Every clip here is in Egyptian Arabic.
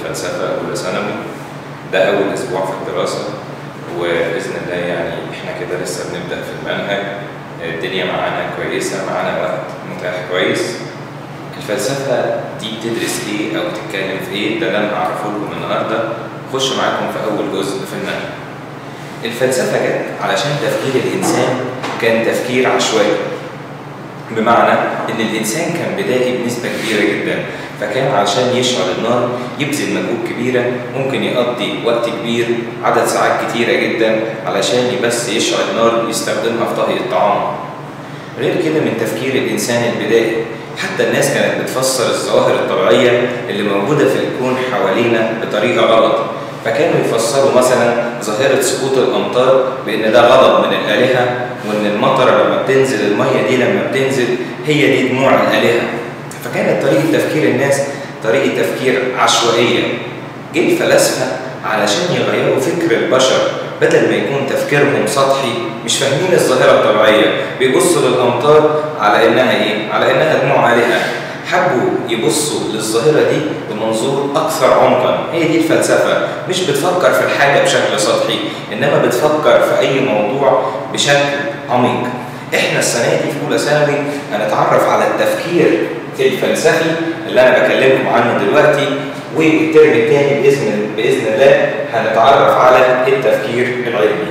الفلسفة أولى ثانوي ده أول أسبوع في الدراسة وبإذن الله يعني إحنا كده لسه بنبدأ في المنهج الدنيا معانا كويسة معانا وقت متاح كويس الفلسفة دي بتدرس إيه أو بتتكلم في إيه ده اللي أنا هعرفه لكم النهاردة خش معاكم في أول جزء في المنهج الفلسفة جت علشان تفكير الإنسان كان تفكير عشوائي بمعنى ان الانسان كان بدائي بنسبه كبيره جدا فكان علشان يشعل النار يبذل مجهود كبيره ممكن يقضي وقت كبير عدد ساعات كتيره جدا علشان بس يشعل النار يستخدمها في طهي الطعام غير كده من تفكير الانسان البدائي حتى الناس كانت بتفسر الظواهر الطبيعيه اللي موجوده في الكون حوالينا بطريقه غلط فكانوا يفسروا مثلا ظاهرة سقوط الأمطار بأن ده غضب من الآلهة وأن المطر لما بتنزل المية دي لما بتنزل هي دي دموع الآلهة فكانت طريقة تفكير الناس طريقة تفكير عشوائية جه الفلاسفة علشان يغيروا فكر البشر بدل ما يكون تفكيرهم سطحي مش فاهمين الظاهرة الطبيعية بيبصوا للأمطار على إنها إيه؟ على إنها دموع آلهة حبوا يبصوا للظاهرة دي بمنظور أكثر عمقا هي دي الفلسفة مش بتفكر في الحاجة بشكل سطحي إنما بتفكر في أي موضوع بشكل عميق إحنا السنة دي في أولى ثانوي هنتعرف على التفكير الفلسفي اللي أنا بكلمكم عنه دلوقتي والترم الثاني بإذن بإذن الله هنتعرف على التفكير العلمي.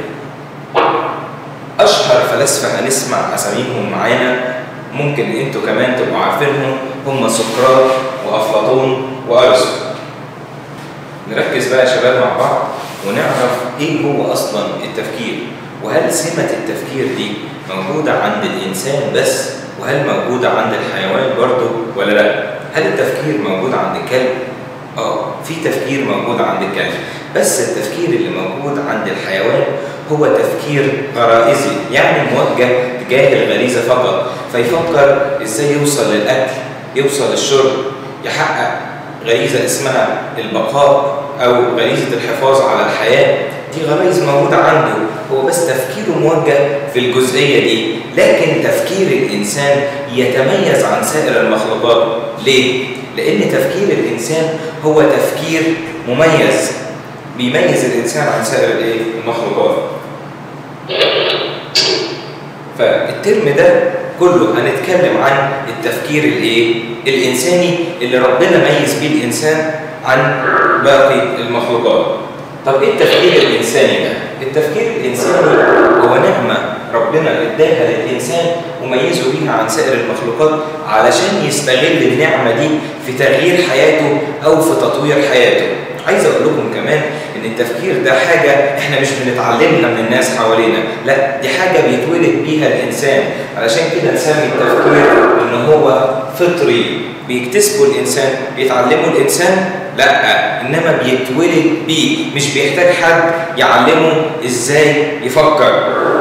أشهر فلاسفة هنسمع أساميهم معانا ممكن انتوا كمان تبقوا عارفينهم هم سقراط وافلاطون وارسطو نركز بقى يا شباب مع بعض ونعرف ايه هو اصلا التفكير وهل سمة التفكير دي موجودة عند الإنسان بس وهل موجودة عند الحيوان برضه ولا لا؟ هل التفكير موجود عند الكلب؟ اه في تفكير موجود عند الكلب بس التفكير اللي موجود عند الحيوان هو تفكير غرائزي يعني موجه تجاه الغريزه فقط فيفكر ازاي يوصل للاكل يوصل للشرب يحقق غريزه اسمها البقاء او غريزه الحفاظ على الحياه دي غرائز موجوده عنده هو بس تفكيره موجه في الجزئيه دي لكن تفكير الانسان يتميز عن سائر المخلوقات ليه لان تفكير الانسان هو تفكير مميز بيميز الانسان عن سائر الايه المخلوقات فالترم ده كله هنتكلم عن التفكير الايه الانساني اللي ربنا ميز بيه الانسان عن باقي المخلوقات طب ايه التفكير الانساني ده التفكير الانساني هو نعمه ربنا اداها للانسان وميزه بيها عن سائر المخلوقات علشان يستغل النعمه دي في تغيير حياته او في تطوير حياته عايز اقول لكم كمان ان التفكير ده حاجه احنا مش بنتعلمها من الناس حوالينا لا دي حاجه بيتولد بيها الانسان علشان كده نسمي التفكير ان هو فطري بيكتسبه الانسان بيتعلمه الانسان لا انما بيتولد بيه مش بيحتاج حد يعلمه ازاي يفكر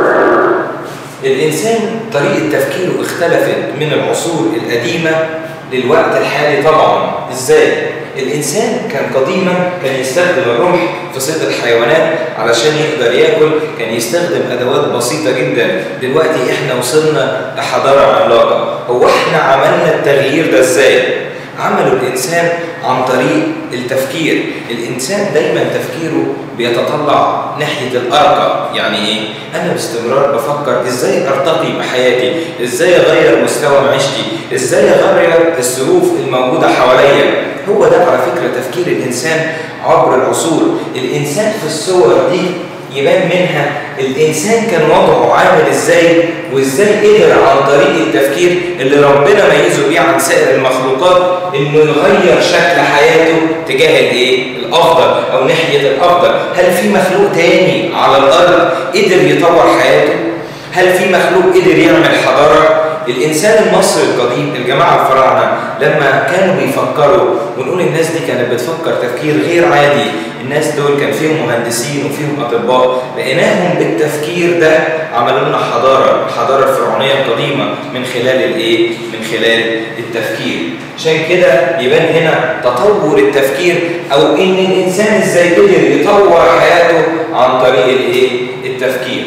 الانسان طريقه تفكيره اختلفت من العصور القديمه للوقت الحالي طبعا ازاي الانسان كان قديما كان يستخدم الرمح في صيد الحيوانات علشان يقدر ياكل كان يستخدم ادوات بسيطه جدا دلوقتي احنا وصلنا لحضاره عملاقه هو احنا عملنا التغيير ده ازاي عملوا الانسان عن طريق التفكير الانسان دايما تفكيره بيتطلع ناحيه الارقى يعني ايه انا باستمرار بفكر ازاي ارتقي بحياتي ازاي اغير مستوى معيشتي ازاي اغير الظروف الموجوده حواليا هو ده على فكره تفكير الانسان عبر العصور الانسان في الصور دي يبان منها الانسان كان وضعه عامل ازاي وازاي قدر عن طريق التفكير اللي ربنا ميزه بيه عن سائر المخلوقات انه يغير شكل حياته تجاه الايه؟ الافضل او ناحيه الافضل، هل في مخلوق تاني على الارض قدر يطور حياته؟ هل في مخلوق قدر يعمل حضاره؟ الانسان المصري القديم الجماعه الفراعنه لما كانوا بيفكروا ونقول الناس دي كانت بتفكر تفكير غير عادي الناس دول كان فيهم مهندسين وفيهم اطباء لقيناهم بالتفكير ده عملوا لنا حضاره الحضاره الفرعونيه القديمه من خلال الايه من خلال التفكير عشان كده يبان هنا تطور التفكير او ان الانسان ازاي قدر يطور حياته عن طريق الايه التفكير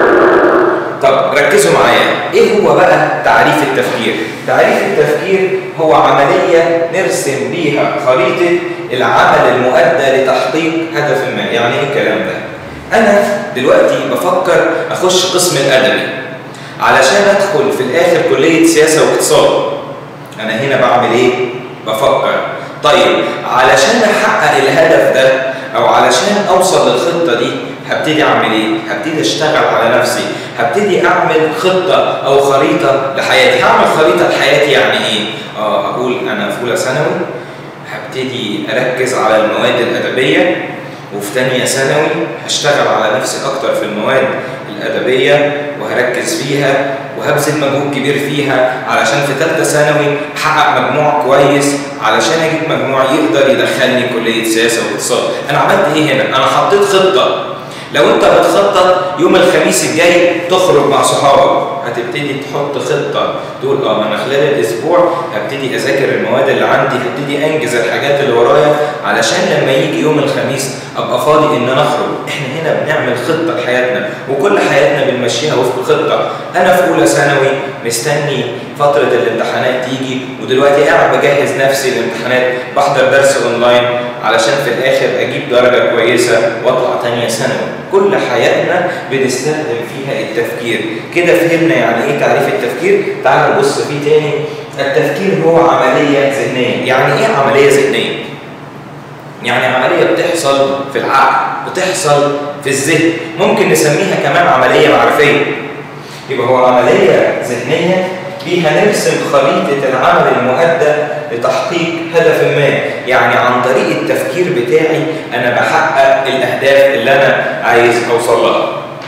طب ركزوا معايا ايه هو بقى تعريف التفكير تعريف التفكير هو عملية نرسم بيها خريطة العمل المؤدى لتحقيق هدف ما يعني ايه الكلام ده انا دلوقتي بفكر اخش قسم الادبي علشان ادخل في الاخر كلية سياسة واقتصاد انا هنا بعمل ايه بفكر طيب علشان احقق الهدف ده او علشان اوصل للخطة دي هبتدي اعمل ايه هبتدي اشتغل على نفسي هبتدي اعمل خطة او خريطة لحياتي هعمل خريطة لحياتي يعني ايه اه اقول انا في اولى ثانوي هبتدي اركز على المواد الادبيه وفي ثانيه ثانوي هشتغل على نفسي اكتر في المواد الادبيه وهركز فيها وهبذل مجهود كبير فيها علشان في ثالثه ثانوي احقق مجموع كويس علشان اجيب مجموع يقدر يدخلني كليه سياسه واقتصاد انا عملت ايه هنا انا حطيت خطه لو انت بتخطط يوم الخميس الجاي تخرج مع صحابك هتبتدي تحط خطه تقول اه انا خلال الاسبوع هبتدي اذاكر المواد اللي عندي هبتدي انجز الحاجات اللي ورايا علشان لما يجي يوم الخميس ابقى فاضي ان انا اخرج احنا هنا بنعمل خطه لحياتنا وكل حياتنا بنمشيها وفق خطه انا في اولى ثانوي مستني فتره الامتحانات تيجي ودلوقتي قاعد بجهز نفسي للامتحانات بحضر درس اونلاين علشان في الاخر اجيب درجه كويسه واطلع ثانيه ثانوي كل حياتنا بنستخدم فيها التفكير كده فهمنا يعني ايه تعريف التفكير تعال نبص فيه تاني التفكير هو عمليه ذهنيه يعني ايه عمليه ذهنيه يعني عمليه بتحصل في العقل بتحصل في الذهن ممكن نسميها كمان عمليه معرفيه يبقى هو عمليه ذهنيه فيها نرسم خريطة العمل المؤدى لتحقيق هدف ما يعني عن طريق التفكير بتاعي أنا بحقق الأهداف اللي أنا عايز أوصل لها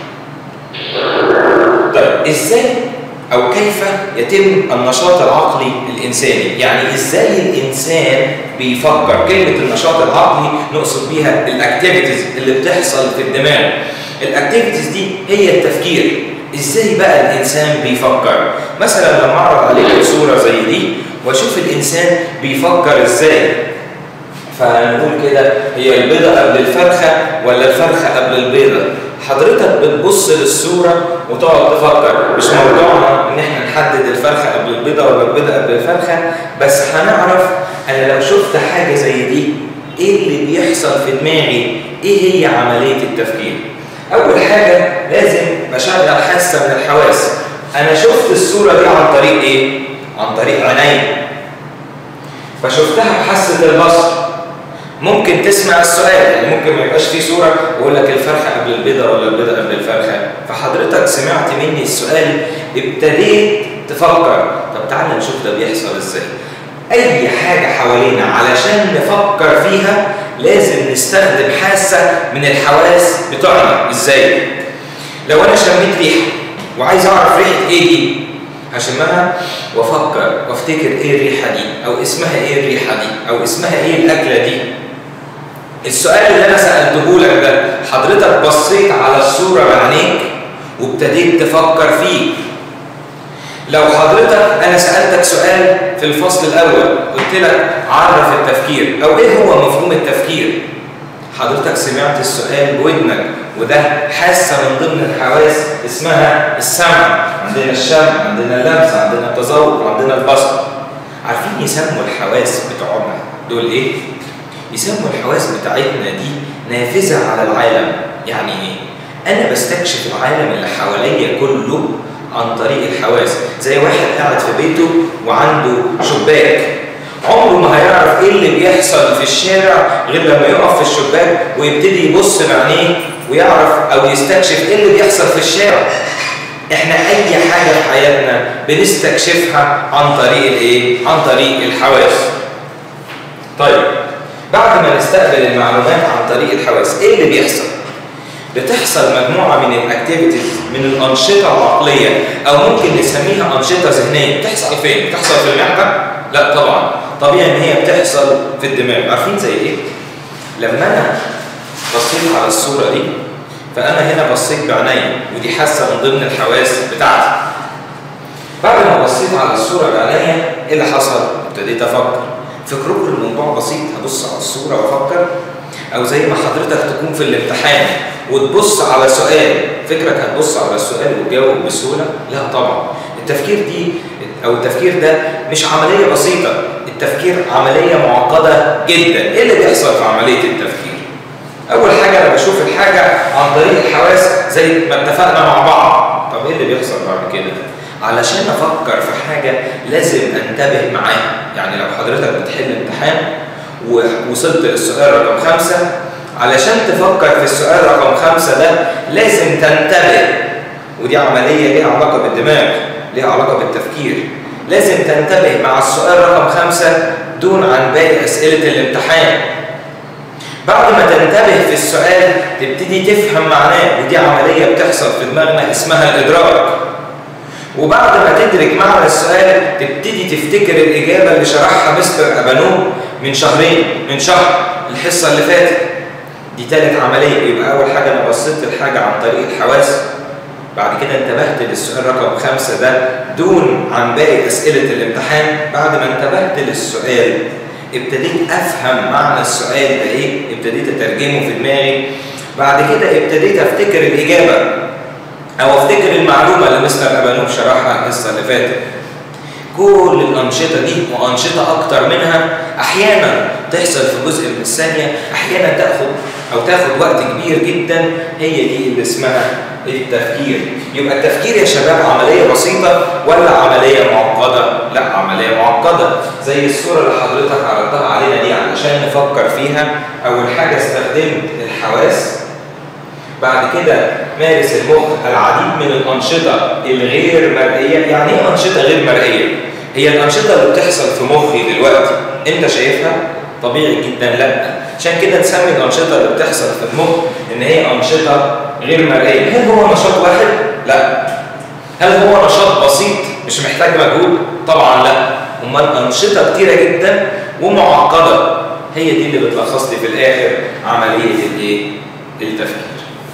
طيب إزاي أو كيف يتم النشاط العقلي الإنساني يعني إزاي الإنسان بيفكر كلمة النشاط العقلي نقصد بيها الأكتيفيتيز اللي بتحصل في الدماغ الأكتيفيتيز دي هي التفكير ازاي بقى الانسان بيفكر مثلا لما اعرض عليك صوره زي دي واشوف الانسان بيفكر ازاي فنقول كده هي البيضه قبل الفرخه ولا الفرخه قبل البيضه حضرتك بتبص للصوره وتقعد تفكر مش موضوعنا ان احنا نحدد الفرخه قبل البيضه ولا البيضه قبل الفرخه بس هنعرف انا لو شفت حاجه زي دي ايه اللي بيحصل في دماغي ايه هي عمليه التفكير اول حاجه لازم بشغل حاسه من الحواس انا شفت الصوره دي عن طريق ايه عن طريق عيني فشفتها بحاسه البصر ممكن تسمع السؤال يعني ممكن ما يبقاش في صوره ويقول لك الفرخه قبل البيضه ولا البيضه قبل الفرخه فحضرتك سمعت مني السؤال ابتديت تفكر طب تعالى نشوف ده بيحصل ازاي اي حاجه حوالينا علشان نفكر فيها لازم نستخدم حاسه من الحواس بتوعنا ازاي لو انا شميت ريحه وعايز اعرف ريحه ايه دي هشمها وافكر وافتكر ايه الريحه دي او اسمها ايه الريحه دي او اسمها ايه الاكله دي السؤال اللي انا سالته لك ده حضرتك بصيت على الصوره بعينيك وابتديت تفكر فيه لو حضرتك انا سالتك سؤال في الفصل الاول قلت لك عرف التفكير او ايه هو مفهوم التفكير حضرتك سمعت السؤال بودنك وده حاسه من ضمن الحواس اسمها السمع عندنا الشم عندنا اللمس عندنا التذوق عندنا البصر عارفين يسموا الحواس بتوعنا دول ايه يسموا الحواس بتاعتنا دي نافذه على العالم يعني ايه انا بستكشف العالم اللي حواليا كله عن طريق الحواس زي واحد قاعد في بيته وعنده شباك عمره ما هيعرف ايه اللي بيحصل في الشارع غير لما يقف في الشباك ويبتدي يبص بعينيه ويعرف او يستكشف ايه اللي بيحصل في الشارع احنا اي حاجه في حياتنا بنستكشفها عن طريق الايه عن طريق الحواس طيب بعد ما نستقبل المعلومات عن طريق الحواس ايه اللي بيحصل بتحصل مجموعه من الاكتيفيتيز من الانشطه العقليه او ممكن نسميها انشطه ذهنيه بتحصل فين بتحصل في المعده لا طبعا طبيعي ان هي بتحصل في الدماغ عارفين زي ايه لما انا بصيت على الصوره دي فانا هنا بصيت بعينيا ودي حاسه من ضمن الحواس بتاعتي بعد ما بصيت على الصوره بعينيا ايه اللي حصل ابتديت افكر فكركم الموضوع بسيط هبص على الصوره وافكر او زي ما حضرتك تكون في الامتحان وتبص على سؤال فكرك هتبص على السؤال وتجاوب بسهوله لا طبعا انت والتفكير دي او التفكير ده مش عمليه بسيطه التفكير عمليه معقده جدا ايه اللي بيحصل في عمليه التفكير اول حاجه انا بشوف الحاجه عن طريق الحواس زي ما اتفقنا مع بعض طب ايه اللي بيحصل بعد كده علشان افكر في حاجه لازم انتبه معاها يعني لو حضرتك بتحل امتحان ووصلت للسؤال رقم خمسة علشان تفكر في السؤال رقم خمسة ده لازم تنتبه ودي عملية ليها علاقة بالدماغ ليها علاقة بالتفكير لازم تنتبه مع السؤال رقم خمسة دون عن باقي أسئلة الامتحان بعد ما تنتبه في السؤال تبتدي تفهم معناه ودي عملية بتحصل في دماغنا اسمها الإدراك وبعد ما تدرك معنى السؤال تبتدي تفتكر الإجابة اللي شرحها مستر أبانو من شهرين من شهر الحصة اللي فاتت دي تالت عملية يبقى أول حاجة أنا بصيت الحاجة عن طريق الحواس بعد كده انتبهت للسؤال رقم خمسة ده دون عن باقي أسئلة الامتحان بعد ما انتبهت للسؤال ابتديت أفهم معنى السؤال ده إيه ابتديت أترجمه في دماغي بعد كده ابتديت أفتكر الإجابة أو أفتكر المعلومة اللي مستر أبانوب شرحها الحصة اللي فاتت كل الأنشطة دي وأنشطة أكتر منها أحيانا تحصل في جزء من الثانية أحيانا تأخذ أو تاخد وقت كبير جدا هي دي اللي اسمها التفكير يبقى التفكير يا شباب عملية بسيطة ولا عملية معقدة؟ لا عملية معقدة زي الصورة اللي حضرتك عرضتها علينا دي علشان نفكر فيها أول حاجة استخدمت الحواس بعد كده مارس المخ العديد من الأنشطة الغير مرئية يعني إيه أنشطة غير مرئية؟ هي الأنشطة اللي بتحصل في مخي دلوقتي أنت شايفها؟ طبيعي جدا لا عشان كده نسمي الأنشطة اللي بتحصل في المخ إن هي أنشطة غير مرئية هل هو نشاط واحد؟ لا هل هو نشاط بسيط مش محتاج مجهود؟ طبعا لا أمال أنشطة كتيرة جدا ومعقدة هي دي اللي بتلخص لي في الآخر عملية الإيه؟ التفكير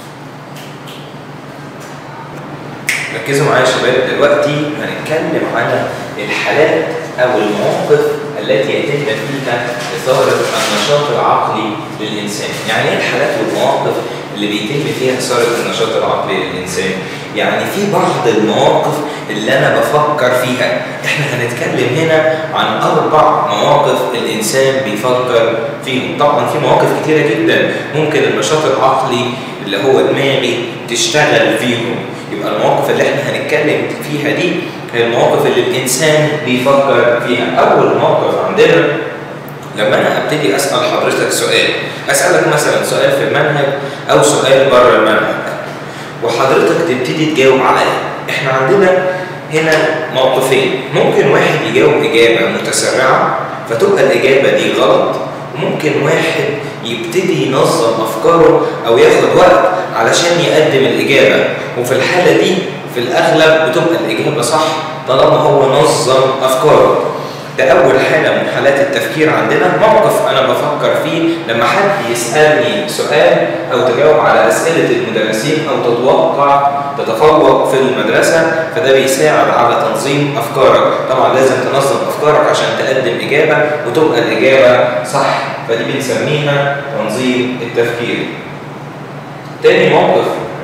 ركزوا معايا يا شباب دلوقتي هنتكلم عن الحالات او المواقف التي يتم فيها اثاره النشاط العقلي للانسان، يعني ايه الحالات والمواقف اللي بيتم فيها اثاره النشاط العقلي للانسان؟ يعني في بعض المواقف اللي انا بفكر فيها، احنا هنتكلم هنا عن اربع مواقف الانسان بيفكر فيهم، طبعا في مواقف كتيره جدا ممكن النشاط العقلي اللي هو دماغي تشتغل فيهم، يبقى المواقف اللي احنا هنتكلم فيها دي هي المواقف اللي الانسان بيفكر فيها اول موقف عندنا لما انا ابتدي اسال حضرتك سؤال اسالك مثلا سؤال في المنهج او سؤال بره المنهج وحضرتك تبتدي تجاوب عليا احنا عندنا هنا موقفين ممكن واحد يجاوب اجابه متسرعه فتبقى الاجابه دي غلط ممكن واحد يبتدي ينظم افكاره او ياخد وقت علشان يقدم الاجابه وفي الحاله دي في الاغلب بتبقى الاجابه صح طالما هو نظم افكاره ده اول حاله من حالات التفكير عندنا موقف انا بفكر فيه لما حد يسالني سؤال او تجاوب على اسئله المدرسين او تتوقع تتفوق في المدرسه فده بيساعد على تنظيم افكارك طبعا لازم تنظم افكارك عشان تقدم اجابه وتبقى الاجابه صح فدي بنسميها تنظيم التفكير تاني موقف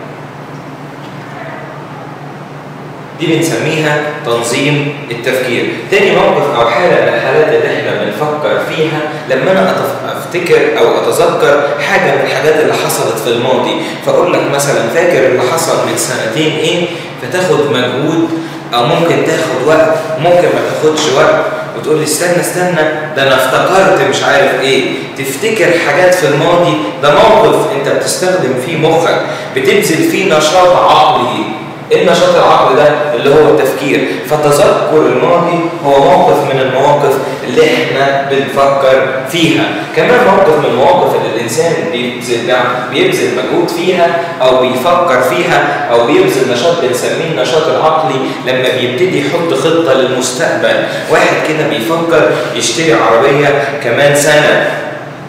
دي بنسميها تنظيم التفكير تاني موقف او حاله من الحالات اللي احنا بنفكر فيها لما انا افتكر او اتذكر حاجه من الحاجات اللي حصلت في الماضي فاقول لك مثلا فاكر اللي حصل من سنتين ايه فتاخد مجهود او ممكن تاخد وقت ممكن ما تاخدش وقت وتقول لي استنى استنى ده انا افتكرت مش عارف ايه تفتكر حاجات في الماضي ده موقف انت بتستخدم فيه مخك بتبذل فيه نشاط عقلي ايه النشاط العقلي ده اللي هو التفكير فتذكر الماضي هو موقف من المواقف اللي احنا بنفكر فيها كمان موقف من المواقف اللي الانسان بيبذل بيبذل مجهود فيها او بيفكر فيها او بيبذل نشاط بنسميه النشاط العقلي لما بيبتدي يحط خطه للمستقبل واحد كده بيفكر يشتري عربيه كمان سنه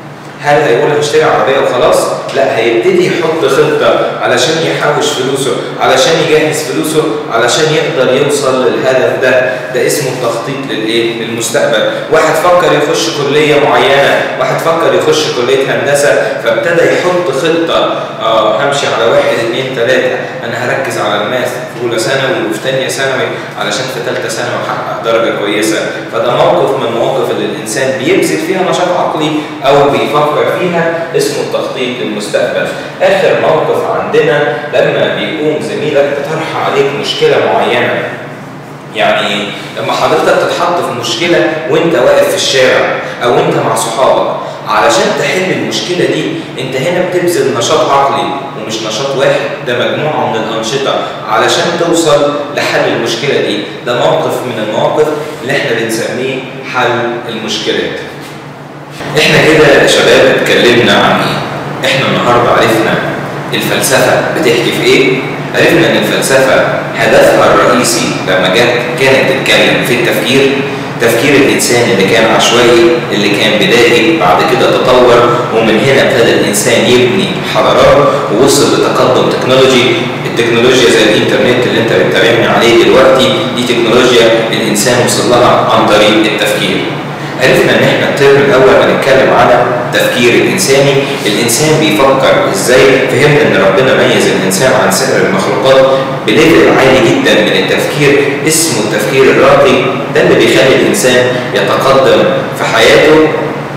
هل هيقول هشتري عربيه وخلاص؟ لا هيبتدي يحط خطه علشان يحوش فلوسه، علشان يجهز فلوسه، علشان يقدر يوصل للهدف ده، ده اسمه التخطيط للايه؟ للمستقبل، واحد فكر يخش كليه معينه، واحد فكر يخش كليه هندسه، فابتدى يحط خطه اه همشي على واحد اثنين ثلاثه، انا هركز على الماث في اولى ثانوي وفي ثانيه ثانوي علشان في ثالثه ثانوي احقق درجه كويسه، فده موقف من المواقف اللي الانسان بيبذل فيها نشاط عقلي او بيفكر فيها اسمه التخطيط للمستقبل. اخر موقف عندنا لما بيقوم زميلك بطرح عليك مشكله معينه. يعني ايه؟ لما حضرتك تتحط في مشكله وانت واقف في الشارع او انت مع صحابك علشان تحل المشكله دي انت هنا بتبذل نشاط عقلي ومش نشاط واحد ده مجموعه من الانشطه علشان توصل لحل المشكله دي ده موقف من المواقف اللي احنا بنسميه حل المشكلات احنا كده يا شباب اتكلمنا عن ايه احنا النهارده عرفنا الفلسفه بتحكي في ايه عرفنا ان الفلسفه هدفها الرئيسي لما جت كانت تتكلم في التفكير تفكير الانسان اللي كان عشوائي اللي كان بدائي بعد كده تطور ومن هنا ابتدى الانسان يبني حضارات ووصل لتقدم تكنولوجي التكنولوجيا زي الانترنت اللي انت بتتابعني عليه دلوقتي دي تكنولوجيا الانسان وصل لها عن طريق التفكير عرفنا ان احنا الترم الاول هنتكلم على التفكير الانساني الانسان بيفكر ازاي فهمنا ان ربنا ميز الانسان عن سائر المخلوقات بليفل عالي جدا من التفكير اسمه التفكير الراقي ده اللي بيخلي الانسان يتقدم في حياته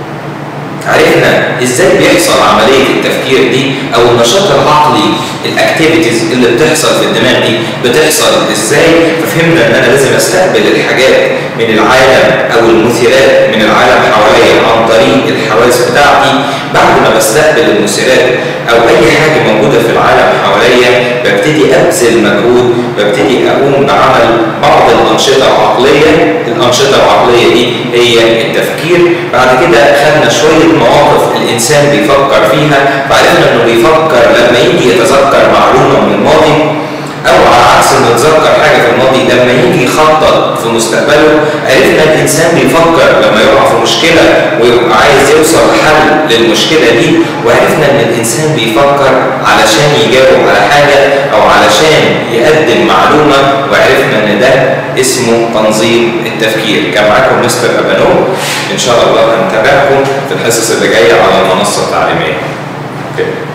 عرفنا ازاي بيحصل عمليه التفكير دي او النشاط العقلي الاكتيفيتيز اللي بتحصل في الدماغ دي بتحصل ازاي ففهمنا ان انا لازم استقبل الحاجات من العالم او المثيرات من العالم حواليا عن طريق الحواس بتاعتي بعد ما بستقبل المثيرات او اي حاجه موجوده في العالم حواليا ببتدي ابذل مجهود ببتدي اقوم بعمل بعض الانشطه العقليه الانشطه العقليه دي هي التفكير بعد كده خدنا شويه مواقف الانسان بيفكر فيها فعرفنا انه بيفكر لما يجي يتذكر معلومه من الماضي او على عكس انه يتذكر حاجه في الماضي لما يجي يخطط في مستقبله عرفنا الانسان بيفكر لما يقع في مشكله ويبقى عايز يوصل لحل للمشكله دي وعرفنا ان الانسان بيفكر علشان يجاوب على حاجه او علشان يقدم معلومه وعرفنا ان ده اسمه تنظيم التفكير كان معاكم مستر ابانو ان شاء الله هنتابعكم في الحصص اللي جايه على المنصه التعليميه. Okay.